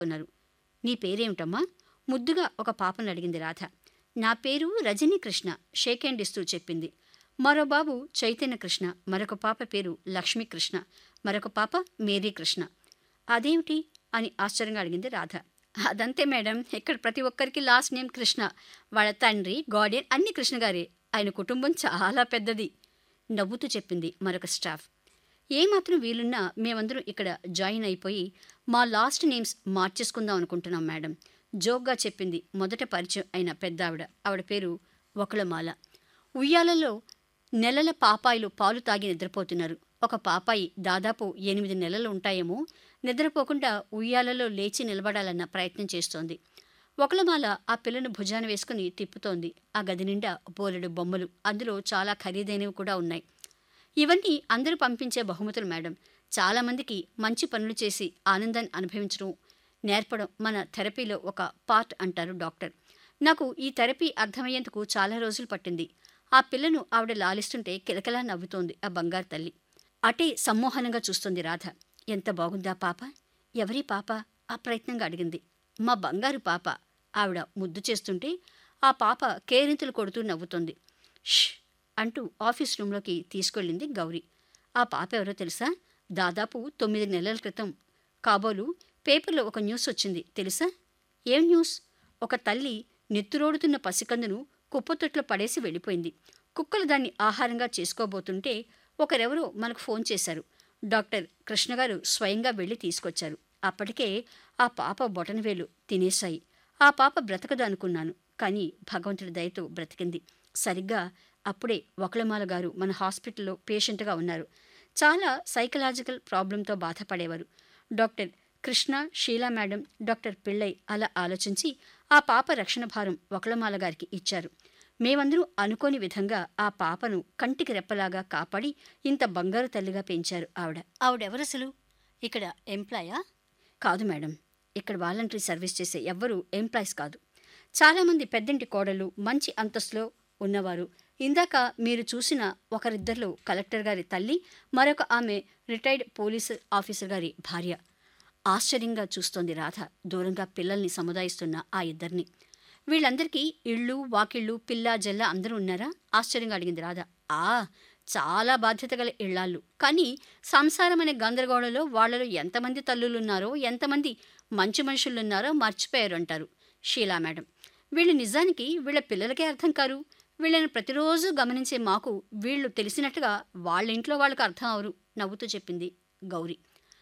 ఉన్నారు నీ పేరేమిటమ్మా ముద్దుగా ఒక పాపను అడిగింది రాధ నా పేరు రజనీ కృష్ణ షేక్ హ్యాండ్ ఇస్తూ చెప్పింది మరో బాబు చైతన్య కృష్ణ మరొక పాప పేరు లక్ష్మీ కృష్ణ మరొక పాప మేరీ కృష్ణ అదేమిటి అని ఆశ్చర్యంగా అడిగింది రాధ అదంతే మేడం ఇక్కడ ప్రతి ఒక్కరికి లాస్ట్ నేమ్ కృష్ణ వాళ్ళ తండ్రి గార్డియన్ అన్ని కృష్ణ గారే ఆయన కుటుంబం చాలా పెద్దది నవ్వుతూ చెప్పింది మరొక స్టాఫ్ ఏమాత్రం వీలున్నా మేమందరం ఇక్కడ జాయిన్ అయిపోయి మా లాస్ట్ నేమ్స్ మార్చేసుకుందాం అనుకుంటున్నాం మేడం జోక్గా చెప్పింది మొదట పరిచయం అయిన పెద్ద ఆవిడ ఆవిడ పేరు ఒకళమాల ఉయ్యాలలో నెలల పాపాయిలు పాలు తాగి నిద్రపోతున్నారు ఒక పాపాయి దాదాపు ఎనిమిది నెలలు ఉంటాయేమో నిద్రపోకుండా ఉయ్యాలలో లేచి నిలబడాలన్న ప్రయత్నం చేస్తోంది ఒకలమాల ఆ పిల్లను భుజాన వేసుకుని తిప్పుతోంది ఆ గది నిండా బోలెడు బొమ్మలు అందులో చాలా ఖరీదైనవి కూడా ఉన్నాయి ఇవన్నీ అందరూ పంపించే బహుమతులు మేడం చాలామందికి మంచి పనులు చేసి ఆనందాన్ని అనుభవించడం నేర్పడం మన థెరపీలో ఒక పార్ట్ అంటారు డాక్టర్ నాకు ఈ థెరపీ అర్థమయ్యేందుకు చాలా రోజులు పట్టింది ఆ పిల్లను ఆవిడ లాలిస్తుంటే కిలకిలా నవ్వుతోంది ఆ బంగారు తల్లి అటే సమ్మోహనంగా చూస్తుంది రాధ ఎంత బాగుందా పాప ఎవరి పాప ఆ ప్రయత్నంగా అడిగింది మా బంగారు పాప ఆవిడ ముద్దు చేస్తుంటే ఆ పాప కేరింతలు కొడుతూ నవ్వుతోంది ష్ అంటూ ఆఫీస్ రూంలోకి తీసుకెళ్ళింది గౌరీ ఆ పాప ఎవరో తెలుసా దాదాపు తొమ్మిది నెలల క్రితం కాబోలు పేపర్లో ఒక న్యూస్ వచ్చింది తెలుసా ఏం న్యూస్ ఒక తల్లి నెత్తురోడుతున్న పసికందును కుప్పతొట్లో పడేసి వెళ్ళిపోయింది కుక్కలు దాన్ని ఆహారంగా చేసుకోబోతుంటే ఒకరెవరో మనకు ఫోన్ చేశారు డాక్టర్ కృష్ణగారు స్వయంగా వెళ్ళి తీసుకొచ్చారు అప్పటికే ఆ పాప బొటనవేలు తినేశాయి ఆ పాప బ్రతకదు అనుకున్నాను కానీ భగవంతుడి దయతో బ్రతికింది సరిగ్గా అప్పుడే ఒకలమాల గారు మన హాస్పిటల్లో పేషెంట్గా ఉన్నారు చాలా సైకలాజికల్ ప్రాబ్లంతో బాధపడేవారు doctor Krishna Sheela madam doctor Pillai అలా ఆలోచించి ఆ పాప రక్షణ భారం ఒకలమాల గారికి ఇచ్చారు మేమందరూ అనుకోని విధంగా ఆ పాపను కంటికి రెప్పలాగా కాపాడి ఇంత బంగారు తల్లిగా పెంచారు ఆవిడ ఆవిడెవరసలు ఇక్కడ ఎంప్లాయా కాదు మేడం ఇక్కడ వాలంటరీ సర్వీస్ చేసే ఎవ్వరూ ఎంప్లాయీస్ కాదు చాలామంది పెద్దంటి కోడలు మంచి అంతస్తులో ఉన్నవారు ఇందాక మీరు చూసిన ఒకరిద్దరిలో కలెక్టర్ గారి తల్లి మరొక ఆమె రిటైర్డ్ పోలీసు ఆఫీసర్ గారి భార్య ఆశ్చర్యంగా చూస్తోంది రాధ దూరంగా పిల్లల్ని సముదాయిస్తున్న ఆ ఇద్దరిని వీళ్ళందరికీ ఇళ్ళు వాకిళ్ళు పిల్ల జల్ల అందరూ ఉన్నారా ఆశ్చర్యంగా అడిగింది రాధ ఆ చాలా బాధ్యత గల ఇళ్లాళ్ళు కానీ సంసారం అనే గందరగోళంలో వాళ్ళలో ఎంతమంది తల్లులున్నారో ఎంతమంది మంచి మనుషులున్నారో మర్చిపోయారు అంటారు షీలా మేడం వీళ్ళు నిజానికి వీళ్ళ పిల్లలకే అర్థం కారు వీళ్ళని ప్రతిరోజు గమనించే మాకు వీళ్ళు తెలిసినట్టుగా వాళ్ళ ఇంట్లో వాళ్ళకి అర్థం అవరు నవ్వుతూ చెప్పింది గౌరీ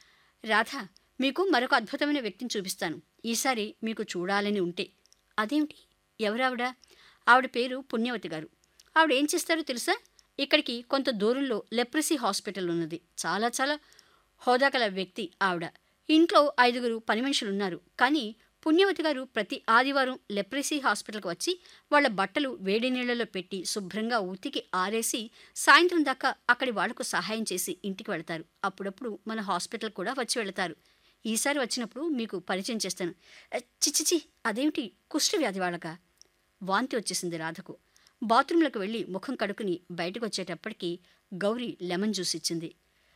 రాధ మీకు మరొక అద్భుతమైన వ్యక్తిని చూపిస్తాను ఈసారి మీకు చూడాలని ఉంటే అదేమిటి ఎవరావిడ ఆవిడ పేరు పుణ్యవతి గారు ఆవిడ ఏం చేస్తారో తెలుసా ఇక్కడికి కొంత దూరంలో లెప్రసీ హాస్పిటల్ ఉన్నది చాలా చాలా హోదా గల వ్యక్తి ఆవిడ ఇంట్లో ఐదుగురు పని మనుషులు ఉన్నారు కానీ పుణ్యవతి గారు ప్రతి ఆదివారం లెప్రసీ హాస్పిటల్కి వచ్చి వాళ్ళ బట్టలు వేడి నీళ్లలో పెట్టి శుభ్రంగా ఉతికి ఆరేసి సాయంత్రం దాకా అక్కడి వాళ్లకు సహాయం చేసి ఇంటికి వెళతారు అప్పుడప్పుడు మన హాస్పిటల్ కూడా వచ్చి వెళతారు ఈసారి వచ్చినప్పుడు మీకు పరిచయం చేస్తాను చిచ్చిచి అదేమిటి కుష్ఠ వ్యాధి వాళ్ళకా వాంతి వచ్చేసింది రాధకు బాత్రూంలోకి వెళ్ళి ముఖం కడుకుని బయటకు వచ్చేటప్పటికి గౌరీ లెమన్ జ్యూస్ ఇచ్చింది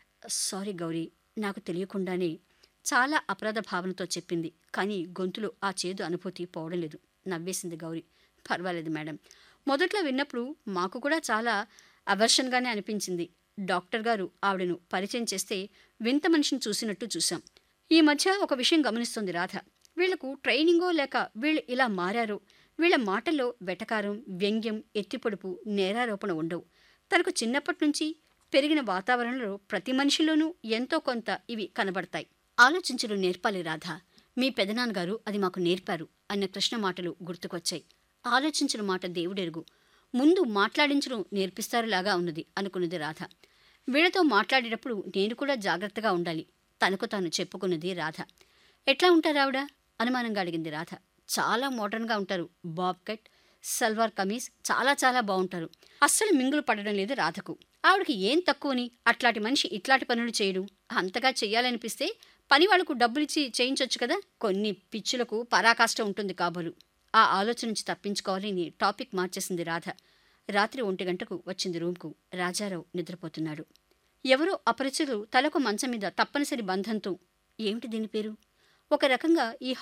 సారీ గౌరీ నాకు తెలియకుండానే చాలా అపరాధ భావనతో చెప్పింది కానీ గొంతులో ఆ చేదు అనుభూతి పోవడం లేదు నవ్వేసింది గౌరీ పర్వాలేదు మేడం మొదట్లో విన్నప్పుడు మాకు కూడా చాలా అవర్షన్గానే అనిపించింది డాక్టర్ గారు ఆవిడను పరిచయం చేస్తే వింత మనిషిని చూసినట్టు చూశాం ఈ మధ్య ఒక విషయం గమనిస్తుంది రాధ వీళ్లకు ట్రైనింగో లేక వీళ్ళు ఇలా మారారో వీళ్ళ మాటల్లో వెటకారం వ్యంగ్యం ఎత్తిపొడుపు నేరారోపణ ఉండవు తనకు చిన్నప్పటి నుంచి పెరిగిన వాతావరణంలో ప్రతి మనిషిలోనూ ఎంతో కొంత ఇవి కనబడతాయి ఆలోచించడం నేర్పాలి రాధ మీ పెదనాన్నగారు అది మాకు నేర్పారు అన్న కృష్ణ మాటలు గుర్తుకొచ్చాయి ఆలోచించిన మాట దేవుడెరుగు ముందు మాట్లాడించడం నేర్పిస్తారులాగా ఉన్నది అనుకున్నది రాధ వీళ్ళతో మాట్లాడేటప్పుడు నేను కూడా జాగ్రత్తగా ఉండాలి తనకు తాను చెప్పుకున్నది రాధ ఎట్లా ఉంటారు ఆవిడ అనుమానంగా అడిగింది రాధ చాలా మోడర్న్గా ఉంటారు బాబ్ కట్ సల్వార్ కమీజ్ చాలా చాలా బాగుంటారు అస్సలు మింగులు పడడం లేదు రాధకు ఆవిడకి ఏం తక్కువని అట్లాంటి మనిషి ఇట్లాంటి పనులు చేయడు అంతగా చెయ్యాలనిపిస్తే పని వాళ్లకు డబ్బులిచ్చి చేయించొచ్చు కదా కొన్ని పిచ్చులకు పరాకాష్ట ఉంటుంది కాబోలు ఆ ఆలోచన నుంచి తప్పించుకోవాలని టాపిక్ మార్చేసింది రాధ రాత్రి ఒంటి గంటకు వచ్చింది రూమ్కు రాజారావు నిద్రపోతున్నాడు ఎవరో అపరిచితులు తలకు మంచం మీద తప్పనిసరి బంధంతో ఏమిటి దీని పేరు ఒక రకంగా ఈ